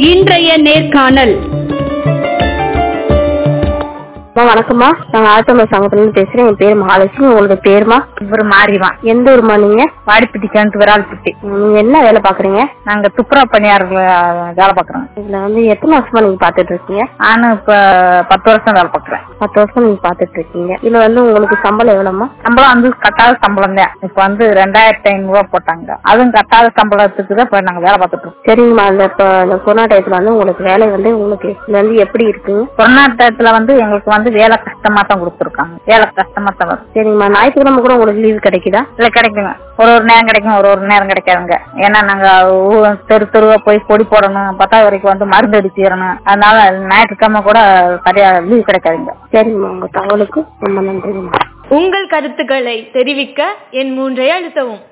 இன்றைய நேர்காணல் அம்மா வணக்கம்மா நாங்க ஆத்தம்மா சங்கத்துல இருந்து பேசுறேன் என் பேர் மகாலட்சுமி உங்களோட பேருமா இவரு மாறிவா எந்த ஊருமா நீங்க வாடிப்பட்டி கிணத்து விரால்பட்டி நீங்க என்ன வேலை பாக்குறீங்க நாங்க துப்புரவு பணியாளர்கள் வேலை பாக்குறோம் இதுல வந்து எத்தனை வருஷமா நீங்க பாத்துட்டு இருக்கீங்க நானும் இப்ப பத்து வருஷம் வேலை பாக்குறேன் பத்து வருஷம் நீங்க பாத்துட்டு இருக்கீங்க இதுல வந்து உங்களுக்கு சம்பளம் எவ்வளவுமா சம்பளம் வந்து கட்டாத சம்பளம் தான் இப்ப வந்து ரெண்டாயிரத்தி ஐநூறு ரூபாய் போட்டாங்க அதுவும் கட்டாத சம்பளத்துக்கு தான் இப்ப நாங்க வேலை பார்த்துட்டு இருக்கோம் சரிங்கம்மா அந்த இப்ப இந்த கொரோனா டயத்துல வந்து உங்களுக்கு வேலை வந்து உங்களுக்கு இது வந்து எப்படி இருக்குங்க கொரோனாட்டத்துல வந்து எங்களுக்கு வந்து வேலை கஷ்டமா தான் கொடுத்துருக்காங்க வேலை கஷ்டமா தான் வரும் சரிங்கம்மா ஞாயிற்றுக்கிழமை கூட உங்களுக்கு லீவு கிடைக்குதா இல்ல கிடைக்குங்க ஒரு ஒரு நேரம் கிடைக்கும் ஒரு ஒரு நேரம் கிடைக்காதுங்க ஏன்னா நாங்க ஊ- தெரு தெருவா போய் பொடி போடணும் பத்தாவது வரைக்கும் வந்து மருந்து அடிச்சிடணும் அதனால ஞாயிற்றுக்கிழமை கூட சரியா லீவ் கிடைக்காதுங்க சரிங்கம்மா உங்க தகவலுக்கு ரொம்ப நன்றிங்கம்மா உங்கள் கருத்துக்களை தெரிவிக்க என் மூன்றை அழுத்தவும்